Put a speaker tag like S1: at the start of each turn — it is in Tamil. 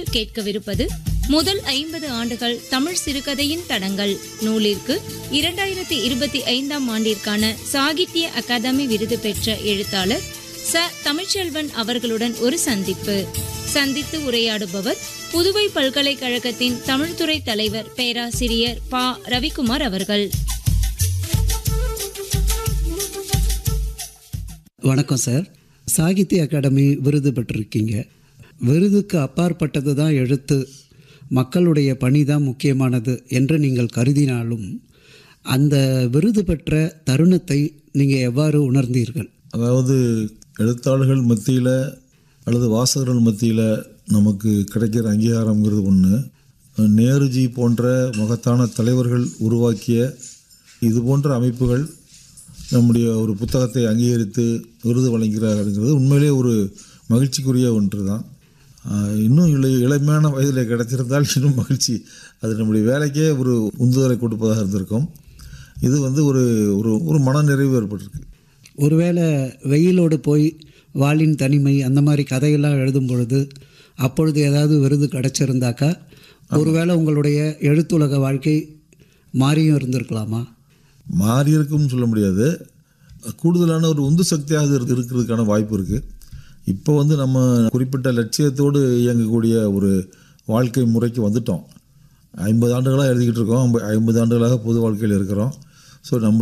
S1: நேயர் கேட்கவிருப்பது முதல் ஐம்பது ஆண்டுகள் தமிழ் சிறுகதையின் தடங்கள் நூலிற்கு இரண்டாயிரத்தி இருபத்தி ஐந்தாம் ஆண்டிற்கான சாகித்ய அகாதமி விருது பெற்ற எழுத்தாளர் ச தமிழ்ச்செல்வன் அவர்களுடன் ஒரு சந்திப்பு சந்தித்து உரையாடுபவர் புதுவை பல்கலைக்கழகத்தின் தமிழ்துறை தலைவர் பேராசிரியர் பா ரவிக்குமார் அவர்கள்
S2: வணக்கம் சார் சாகித்ய அகாடமி விருது பெற்றிருக்கீங்க விருதுக்கு அப்பாற்பட்டது தான் எழுத்து மக்களுடைய பணி தான் முக்கியமானது என்று நீங்கள் கருதினாலும் அந்த விருது பெற்ற தருணத்தை நீங்கள் எவ்வாறு உணர்ந்தீர்கள்
S3: அதாவது எழுத்தாளர்கள் மத்தியில் அல்லது வாசகர்கள் மத்தியில் நமக்கு கிடைக்கிற அங்கீகாரங்கிறது ஒன்று நேருஜி போன்ற மகத்தான தலைவர்கள் உருவாக்கிய இது போன்ற அமைப்புகள் நம்முடைய ஒரு புத்தகத்தை அங்கீகரித்து விருது வழங்குகிறார்கள்ங்கிறது உண்மையிலே ஒரு மகிழ்ச்சிக்குரிய ஒன்று தான் ஆஹ் இன்னும் இளை இளமையான வயதில் கிடைத்திருந்தால் இன்னும் மகிழ்ச்சி அது நம்முடைய வேலைக்கே ஒரு உந்துதலை கொடுப்பதாக இருந்திருக்கும் இது வந்து ஒரு ஒரு ஒரு மனநிறைவு ஏற்பட்டிருக்கு
S2: ஒருவேளை வெயிலோடு போய் வாளின் தனிமை அந்த மாதிரி கதையெல்லாம் எழுதும் பொழுது அப்பொழுது ஏதாவது விருது கிடைச்சிருந்தாக்கா ஒருவேளை உங்களுடைய எழுத்துலக வாழ்க்கை மாறியும் இருந்திருக்கலாமா
S3: மாறி இருக்கும்னு சொல்ல முடியாது கூடுதலான ஒரு உந்து சக்தியாக இது இருக்கிறதுக்கான வாய்ப்பு இருக்குது இப்போ வந்து நம்ம குறிப்பிட்ட லட்சியத்தோடு இயங்கக்கூடிய ஒரு வாழ்க்கை முறைக்கு வந்துட்டோம் ஐம்பது ஆண்டுகளாக எழுதிக்கிட்டு இருக்கோம் ஐம்பது ஆண்டுகளாக பொது வாழ்க்கையில் இருக்கிறோம் ஸோ நம்ம